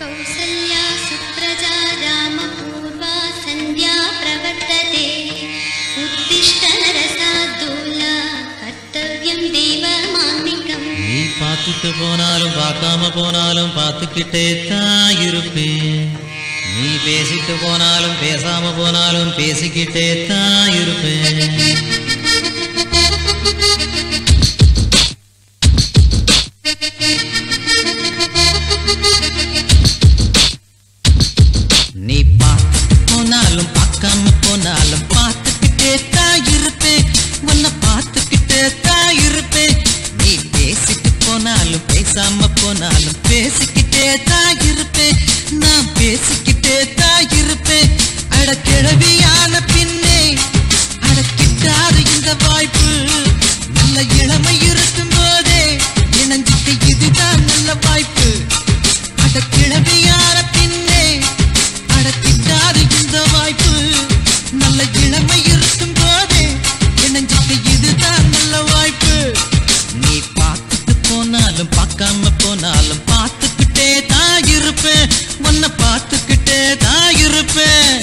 कौसल्या सुप्रजा रामपूर्वा सन्ध्या प्रवर्तते उत्तिष्ठ नरसाद्दूला कर्तव्यं देवमान्निकम् நீ பார்த்துட்டு போனாலும் பார்க்காம போனாலும் பார்த்துக்கிட்டே தான் இருப்பேன் நீ பேசிட்டு போனாலும் பேசாம போனாலும் பேசிக்கிட்டே தான் இருப்பேன் நீ பார்த்துட்டு போனாலும் பார்க்காம போனாலும் பார்த்துக்கிட்டே தான் இருப்பேன் உன்னை பார்த்துக்கிட்டே தான் இருப்பேன் நீ பேசிட்டு போனாலும் பேசாம போனாலும் பேசிக்கிட்டே தான் இருப்பேன் நான் பேசிக்கிட்டே தான் இருப்பேன் அட கிழவியான பின்னே அட கிட்டாது இந்த வாய்ப்பு நல்ல இளமை இருக்கும் போதே இணைஞ்சிட்டு இதுதான் நல்ல வாய்ப்பு அட கிழவியான பின்னே அடக்கிட்டாது இந்த வாய்ப்பு நல்ல இளமை இருக்கும் போதே இணைஞ்சிட்டு இதுதான் நல்ல வாய்ப்பு நீ பார்த்துட்டு போனாலும் பார்க்காம போனாலும் பார்த்துக்கிட்டே தான் இருப்பேன் உன்னை பார்த்துக்கிட்டே தான் இருப்பேன்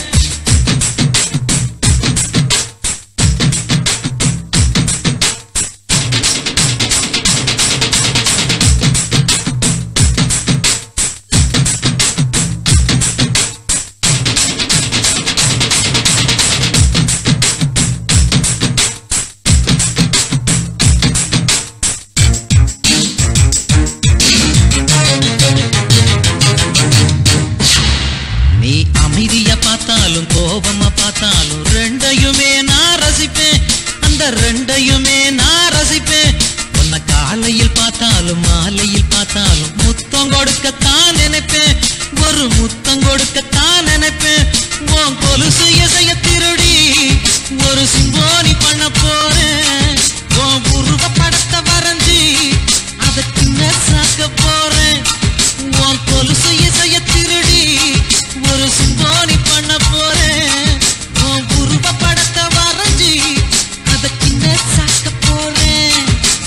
நீ அமைதிய பார்த்தாலும் கோபமா பார்த்தாலும் ரெண்டையுமே நான் ரசிப்பேன் அந்த ரெண்டையுமே நான் ரசிப்பேன் உன்னை காலையில் பார்த்தாலும் மாலையில் பார்த்தாலும் முத்தம் கொடுக்கத்தான் நினைப்பேன் ஒரு முத்தம் கொடுக்கத்தான் நினைப்பேன் உன் கொலுசு இசைய திருடி ஒரு சிம்போனி பண்ண போறேன் உன் உருவ படத்தை வரைஞ்சி அதை சின்ன சாக்க போறேன் உன் கொலுசு இசைய திருடி ஒரு சிம்போனி பண்ண போறேன் உன் உருவ படத்தை வரைஞ்சி அதை சின்ன சாக்க போறேன்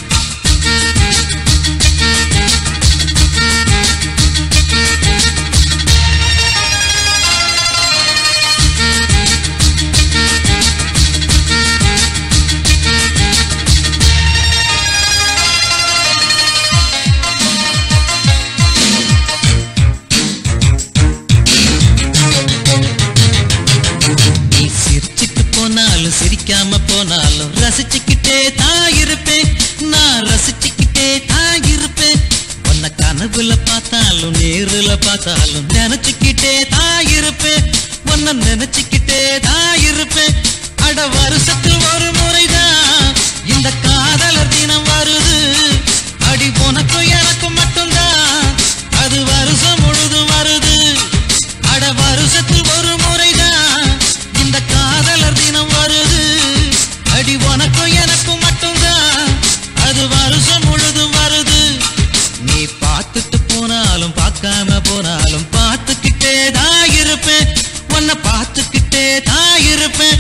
நீ சிரிச்சுட்டு போனாலும் சிரிக்காம போனாலும் ரசிச்சுக்கிட்டே தான் இருப்பேன் நான் ரசிச்சுக்கிட்டே தான் இருப்பேன் உன்னை கனவுல பார்த்தாலும் நேருல பார்த்தாலும் நினைச்சுக்கிட்டே தான் இருப்பேன் உன்னை நினைச்சுக்கிட்டே தான் இருப்பேன் அட வருஷத்தில் ஒரு முறைதான் இந்த காதலர் தினம் வருது அடி உனக்கும் எனக்கும் மட்டும்தான் அது வருஷம் முழுதும் வருது அட வருஷத்தில் ஒரு முறைதான் இந்த காதலர் தினம் வருது அடி உனக்கும் எனக்கும் மட்டும்தான் அது வருஷம் முழுதும் வருது நீ பார்த்துட்டு போனாலும் பார்க்காம போனாலும் பார்த்துக்கிட்டே தான் இருப்பேன் உன்னை பார்த்துக்கிட்டே தான் இருப்பேன்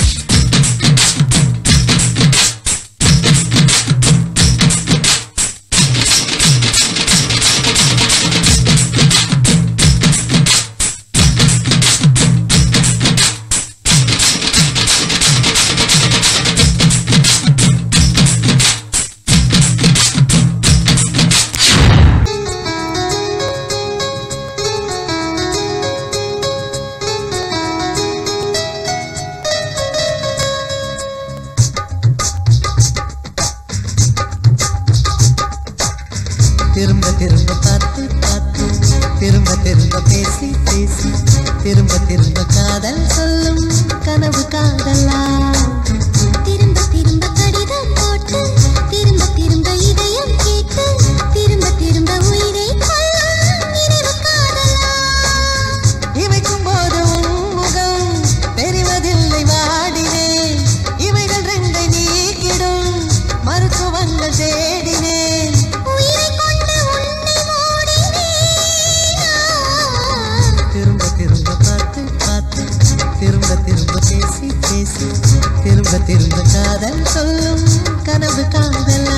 திரும்ப திரும்ப பார்த்து பார்த்து திரும்ப திரும்ப பேசி பேசி திரும்ப திரும்ப காதல் சொல்லும் கனவு காதலா திரும்ப திரும்ப கடிதம் போட்டு திரும்ப திரும்ப இதயம் கேட்டு திரும்ப திரும்ப உயிரை கொல்லும் நினைவு காதலா இமைக்கும் போது உன் முகம் தெரிவதில்லை வாடினேன் இவைகள் ரெண்டை நீக்கிடும் மருத்துவங்கள் தேடினேன் உயிரை கொண்டு உன்னை மூடினேனா திரும்ப திரும்ப பார்த்து பார்த்து திரும்ப திரும்ப பேசி பேசி திரும்ப திரும்ப காதல் சொல்லும் கனவு காதலா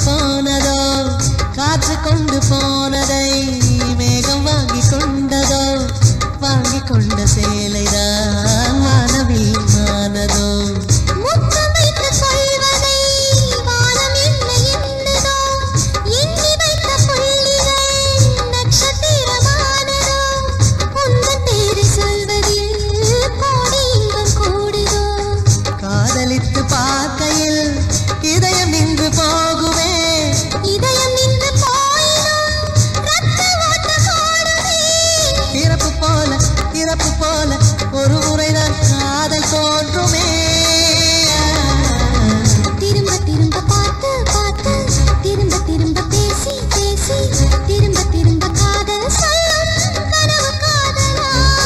போனதோ காற்று கொண்டு போனதை மேகம் வாங்கி கொண்டதோ வாங்கி கொண்ட சேலைதான் வானவில் மானதோ முத்தம் வைத்து சொல்வதை வானம் என்ன எண்ணுதோ எண்ணி வைத்த புள்ளிகள் நட்சத்திரமானதோ உந்தன் பேரு சொல்வதில் கோடி இன்பம் கூடுதோ காதலித்து பார்க்கையில் இதயம் நின்று போகுமே இதயம் நின்று போயினும் ரத்த ஓட்டம் ஓடுமே இறப்பு போல இறப்பு போல ஒரு முறைதான் காதல் தோன்றுமே திரும்ப திரும்ப பார்த்து பார்த்து திரும்ப திரும்ப பேசி பேசி திரும்ப திரும்ப காதல் சொல்லும் கனவு காதலா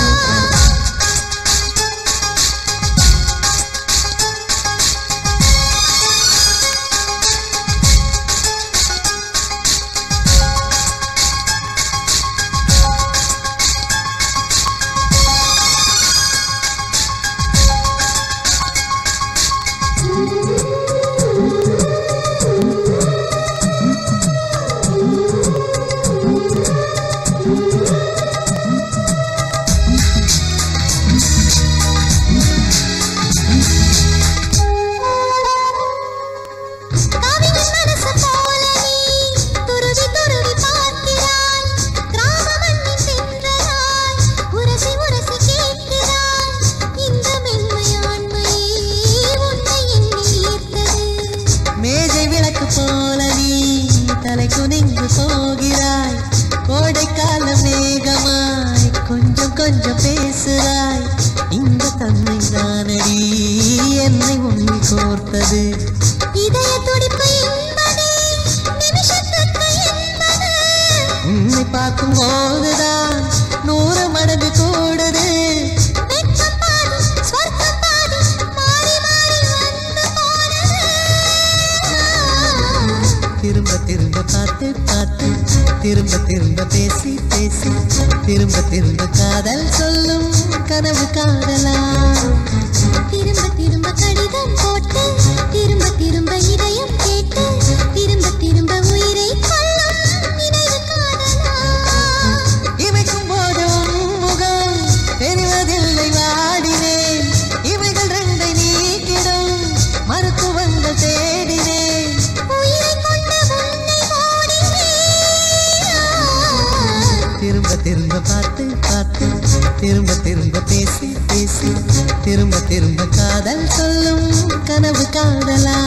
கவிஞன் மனசு போல நீ துருவி துருவி பார்க்கிறாய் கிராம மண்ணின் சென்றனாய் உரசி உரசி கேட்கிறாய் இந்த மென்மையாண்மையே உன்னை எண்ணி ஈர்த்தது மேஜை விளக்கு போல நீ தலை குனிந்து போகிறாய் கோடைக்கால மேகமாய் கொஞ்சம் கொஞ்சம் பேசுகிறாய் இந்த தன்மை தானடி என்னை உன்னை கோர்த்தது இதய துடிப்பு என்பதே நிமிஷத்துக்கு என்பது உன்னை பார்க்கும் போதுதான் நூறு மடங்கு கூடுது வெட்கம் பாதி ஸ்வர்க்கம் பாதி மாறி மாறி வந்து போனது திரும்ப திரும்ப பார்த்து பார்த்து திரும்ப திரும்ப பேசி பேசி திரும்ப திரும்ப காதல் சொல்லும் கனவு காதலா திரும்ப திரும்ப கடிதம் போட்டு திரும்ப திரும்ப இதயம் கேட்டு திரும்ப திரும்ப உயிரை கொல்லும் நினைவு காதலா இமைக்கும் போது உன் முகம் தெரிவதில்லை வாடினேன் இவைகள் ரெண்டை நீக்கிடும் மருத்துவங்கள் தேடினேன் உயிரை கொண்டு உன்னை ஓடினேன் திரும்ப திரும்ப பார்த்து பார்த்து திரும்ப திரும்ப பேசி பேசி திரும்ப திரும்ப காதல் சொல்லும் கனவு காதலா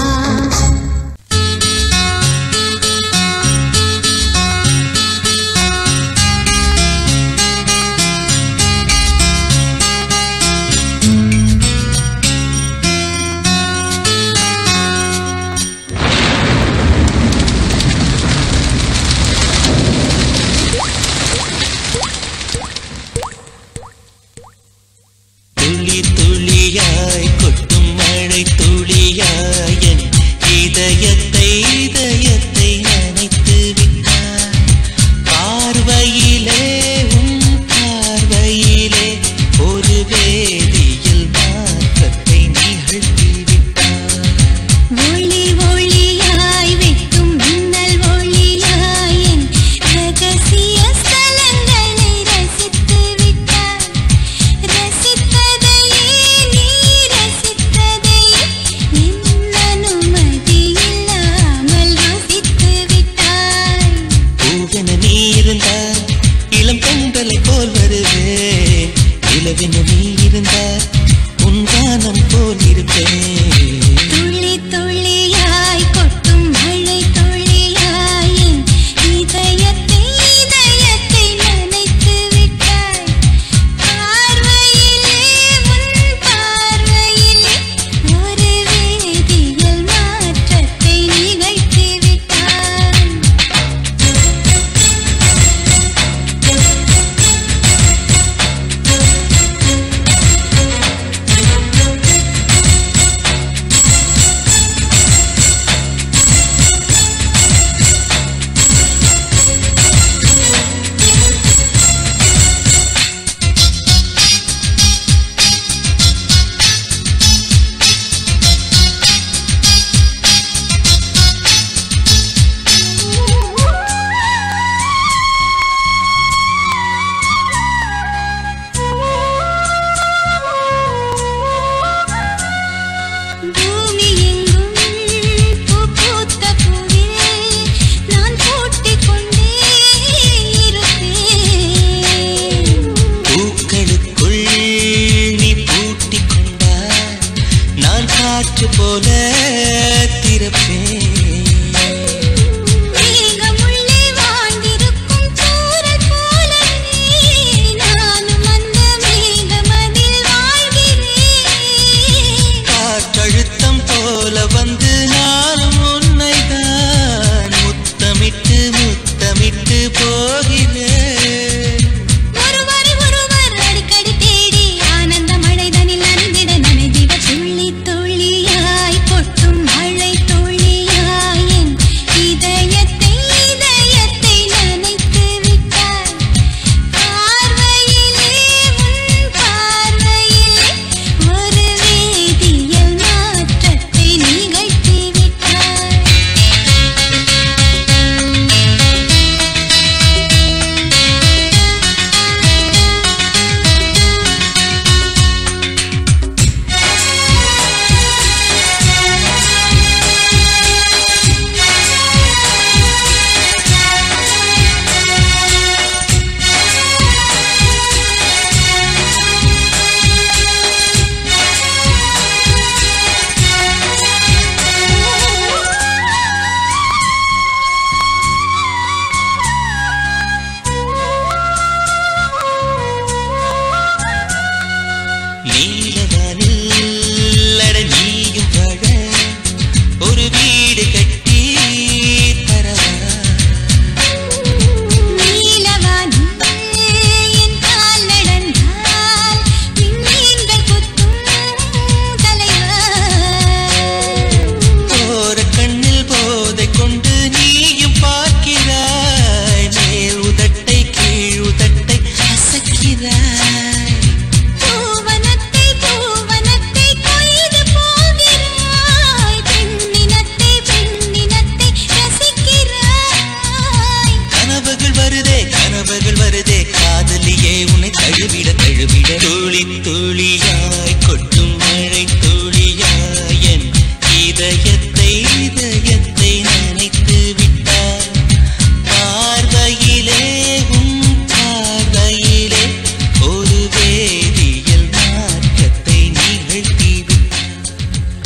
துளி துளியாய் கொட்டும் மழை துளியாய் என் இதயத்தை இதயத்தை நனைத்து விட்டாய் பார்வையிலே உன் பார்வையிலே ஒரு வேதியியல் மாற்றத்தை நிகழ்த்தி விட்டாய் ஒளி ஒளியாய் வெட்டும் மின்னல் ஒளியாய் என் ரகசிய ஸ்தலங்களை ரசித்து விட்டாய் ரசித்ததையே நீ ரசித்ததையே என் அனுமதி இல்லாமல் ருசித்து விட்டாய் பூவென நீ இருந்தால் இளம் பொங்கலை போல் வருவேன் இளவென நீ இருந்தால் உன் கானம் போல் இருப்பேன் துளி துளியாய் கொட்டும் மழை துளியாய் என் இதயத்தை இதயத்தை நனைத்து விட்டாய் பார்வையிலே உன் பார்வையிலே ஒரு வேதியியல் மாற்றத்தை நிகழ்த்தி விட்டாய் திரும்ப நீலவானில் அட நீயும் வாழ ஒரு வீடு கட்டி தரவா நீலவானில் என் கால் நடந்தால் விண்மீன்கள் குத்தும் தலைவா போற கண்ணில் போதை கொண்டு நீயும் பார்க்கிறாய் மேல் உதட்டை கீழ் உதட்டை அசக்கிறாய் பூவனத்தை பூவனத்தை கொய்து போகிறாய் பெண்ணினத்தை பெண்ணினத்தை ரசிக்கிறாய் கனவுகள் வருதே கனவுகள் வருதே காதலியே உன்னை தழுவிட தழுவிட துளி துளியாய் கொட்டும் மழை துளியாய் என் இதயத்தை இதயத்தை நினைத்து விட்டாய் பார்வையிலே உன் பார்வையிலே ஒரு வேதியியல் மாற்றத்தை நிகழ்த்தி விட்டாய்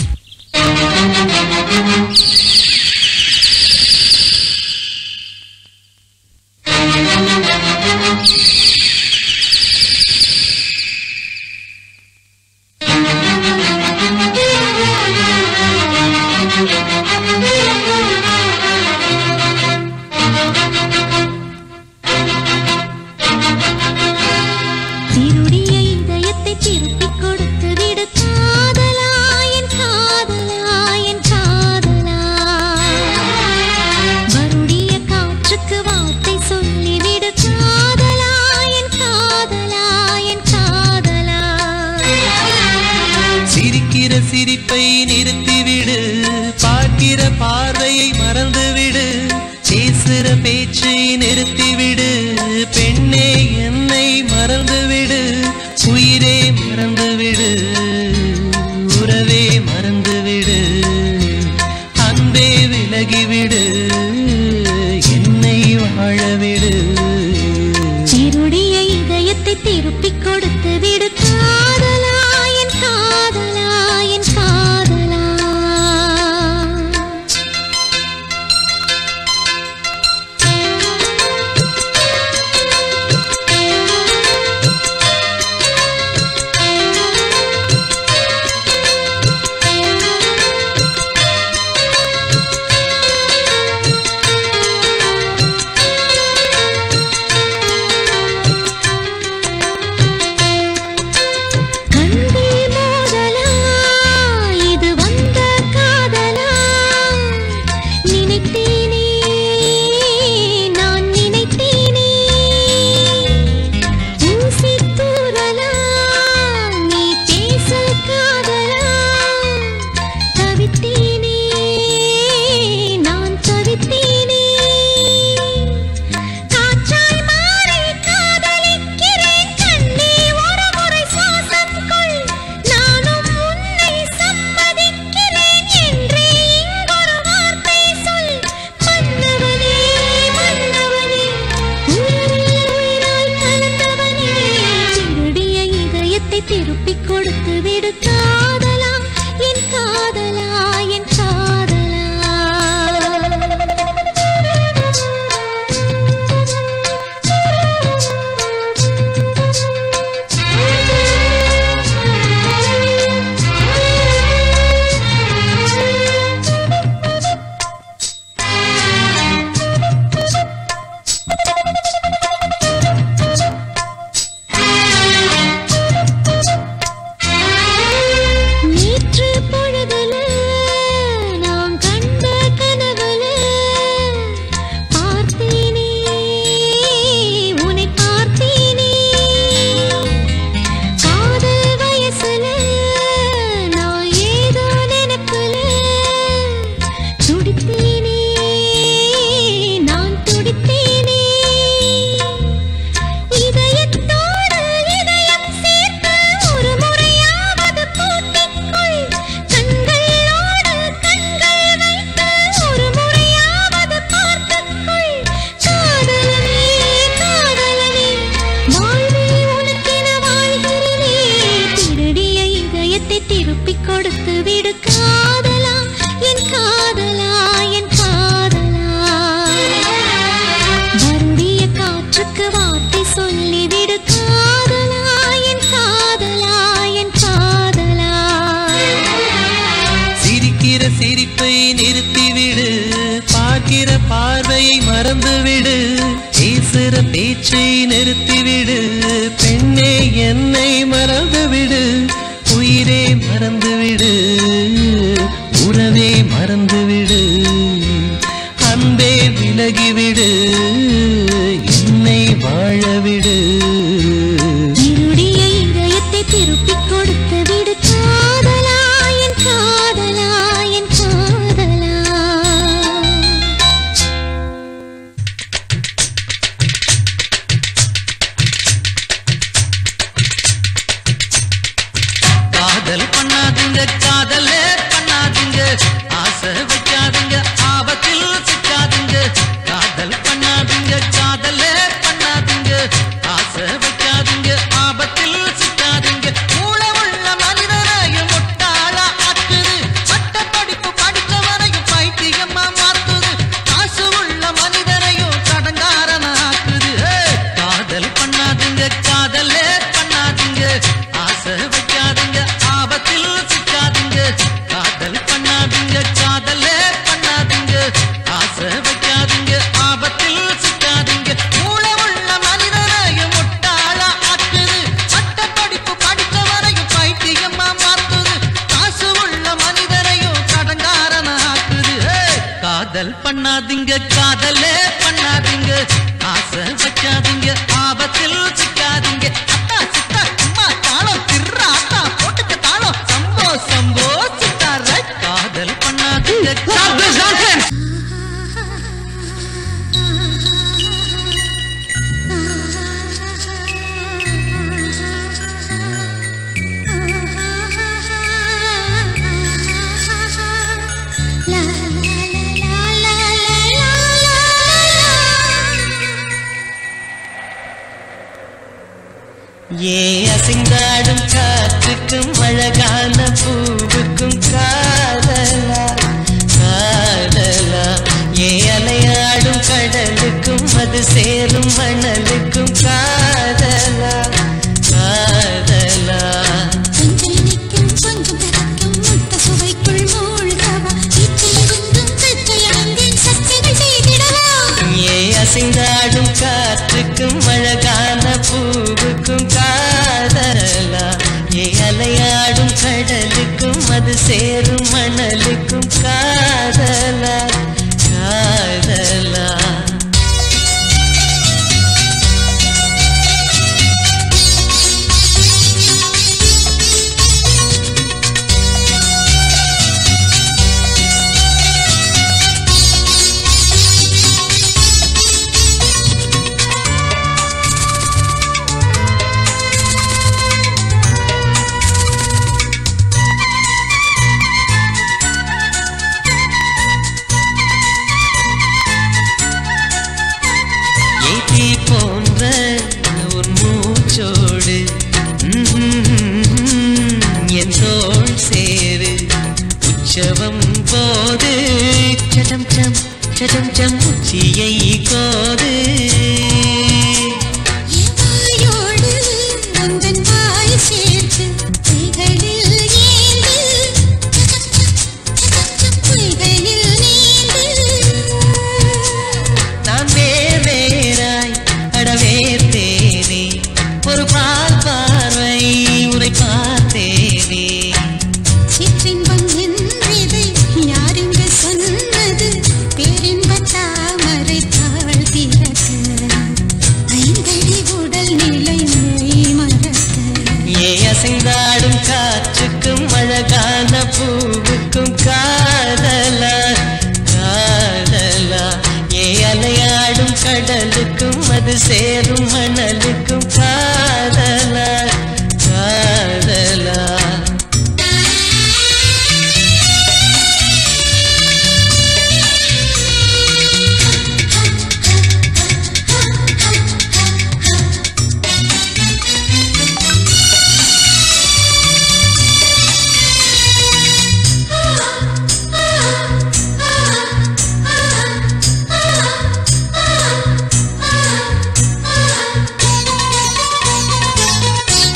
திருடிய இதயத்தை திருப்பிக் கொடுத்து விடு காதலா என் காதலா என் காதலா வருடிய காற்றுக்கு வார்த்தை சொல்லிவிடு காதலா என் காதலா என் காதலா சிரிக்கிற சிரிப்பை நிறுத்திவிடு பார்க்கிற பார்வையை மறந்துவிடு பேசுற பேச்சை நிறுத்திவிடு பெண்ணே என்னை மறந்துவிடு உயிரே மறந்துவிடு உறவே மறந்துவிடு அன்பே விலகிவிடு என்னை வாழவிடு திருடிய இதயத்தை திருப்பிக் கொடுத்து விடு காதலா என் காதலா என் காதலா கண்கள் மோதலா இது வந்த காதலா நினைத்தேனே நான் நினைத்தேனே ஊசி தூரலா நீ பேச காதலா தவித்தேனே நான் தவித்தேனே காற்றாய் மாறி காதலிக்கிறேன் கண்ணே ஒரு முறை சுவாசம் கொள் நானும் உன்னை சம்மதிக்கிறேன் என்றே இங்கொரு வார்த்தை சொல் மன்னவனே மன்னவனே உயிரில் உயிராய் கலந்தவனே திருடிய இதயத்தை திருப்பிக் கொடுத்து விடு காதலா என் காதலா என் காதலா பேச்சை நிறுத்திவிடு பெண்ணே என்னை மறந்துவிடு உயிரே மறந்துவிடு உறவே மறந்துவிடு அன்பே விலகிவிடு என்னை வாழவிடு இருடிய இதயத்தை திருப்பிக் கொடுத்து விடு காதலா என் காதலா என் காதலா காதல் பண்ணாதீங்க காதலே பண்ணாதீங்க ஆசை வைக்காதீங்க ஆபத்தில் சிக்காதீங்க காதல் பண்ணாதீங்க காதலே பண்ணாதீங்க ஆசை வைக்காதீங்க ஆபத்தில் சிக்காதீங்க மூளவுள்ள மனிதரையும் முட்டாளா ஆக்குது சட்ட படிப்பு படித்தவரையும் பைத்தியமா மாத்துது காசு உள்ள மனிதரையும் கடங்காரனா ஆக்குது ஏய், காதல் பண்ணாதீங்க காதலே பண்ணாதீங்க ஆசை வைக்காதீங்க ஆபத்தில் சிக்காதீங்க காதல் பண்ணாதீங்க காதலே பண்ணாதீங்க ஆசை வைக்காதீங்க ஆபத்தில் சிக்காதீங்க மூளை உள்ள மனிதரையும் முட்டாளா ஆக்குது சட்ட படிப்பு படித்தவரையும் பைத்தியமா மாத்துது காசு உள்ள மனிதரையும் கடங்காரனா ஆக்குது ஏய், காதல் பண்ணாதீங்க காதலே பண்ணாதீங்க ஆசை வைக்காதீங்க ஆபத்தில் சிக்காதீங்க அத்தா சித்தா சும்மா தாளம் திர்ராத்தா போட்டுக்க தாளம் சம்போ சம்போ சித்தார காதல் பண்ணாதீங்க காதல் லா லா லா லா லா லா ஏ அசைந்தாடும் காற்றுக்கும் அழகான பூவுக்கும் காதலா காதலா ஏ அலையாடும் கடலுக்கும் அது சேரும் மணலுக்கும் காதலா காதலா கொஞ்சம் நிற்கும் கொஞ்சம் திறக்கும் முத்த சுவைக்குள் மூழ்கவா வீட்டிலிருந்தும் பெற்றையடைந்தேன் சக்திகள் செய்திடவா ஏ அசைந்தாடும் காற்றுக்கும் அழகான பூவுக்கும் காதலா ஏ அலையாடும் கடலுக்கும் அது சேரும் மணலுக்கும் காதலா காதலா ஏத்தி போன்ற உன் மூச்சோடு ம்ஹும், என் தோள் சேரு உற்சவம் போது சடம் சம் சடம் சம் உச்சியை கோது வாயோடு உந்தன் வாய் சேர்த்து கைகளில் ஏந்து கைகளில் நீந்து நான் வேர் வேறாய் அடவேர்த்தேனே ஒரு பால் பார்வை உரை பார்த்தேனே சிற்றின்பம் என்றதை யாருங்க சொன்னது பேரின்ப தாமரை தாழ்த்திறக்க ஐந்தடி உடல் நிலை மெய் மறக்க ஏ அசைந்தாடும் காற்றுக்கும் அழகான பூவுக்கும் காதலா காதலா ஏ அலையாடும் கடலுக்கும் அது சேரும் மணலுக்கும் காதலா காதலா ஆ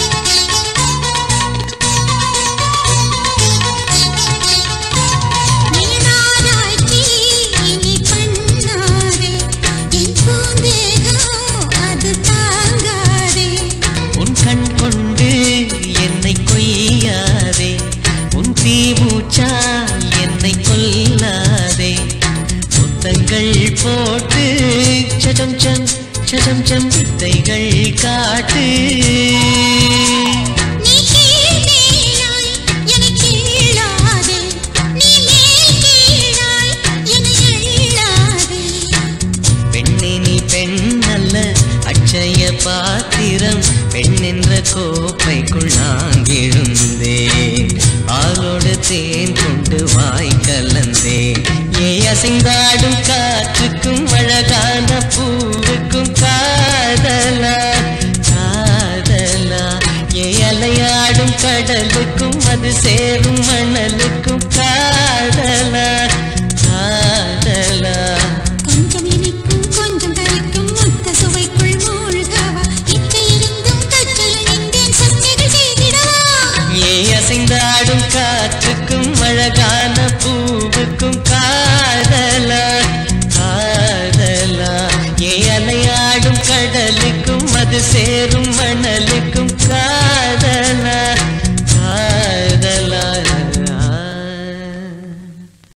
போட்டு சடம் சம் சடம் சம் வித்தைகள் காட்டு நீ கீழ் மேலாய் என்னை கீழாதே நீ மேல் கீழாய் என்னை எள்ளாதே பெண்ணே நீ பெண் அல்ல அட்சய பாத்திரம் பெண் என்ற கோப்பைக்குள் நான் எழுந்தேன் ஆளோடு தேன் கொண்டு வாய் கலந்தேன் ஏ அசைந்தாடும் காற்றுக்கும் அழகான பூவுக்கும் காதலா காதலா ஏ அலையாடும் கடலுக்கும் அது சேரும் மணலுக்கும் காதலா காதலா கொஞ்சம் இனிக்கும் கொஞ்சம் கரைக்கும் முத்த சுவைக்குள் மூழ்கவா இச்சை இருந்தும் கற்றல் நின்றேன் சச்சைகள் செய்திடவா ஏ அசைந்தாடும் காற்றுக்கும் அழகான பூவுக்கும் காதலா காதலா ஏ அலையாடும் கடலுக்கும் அது சேரும்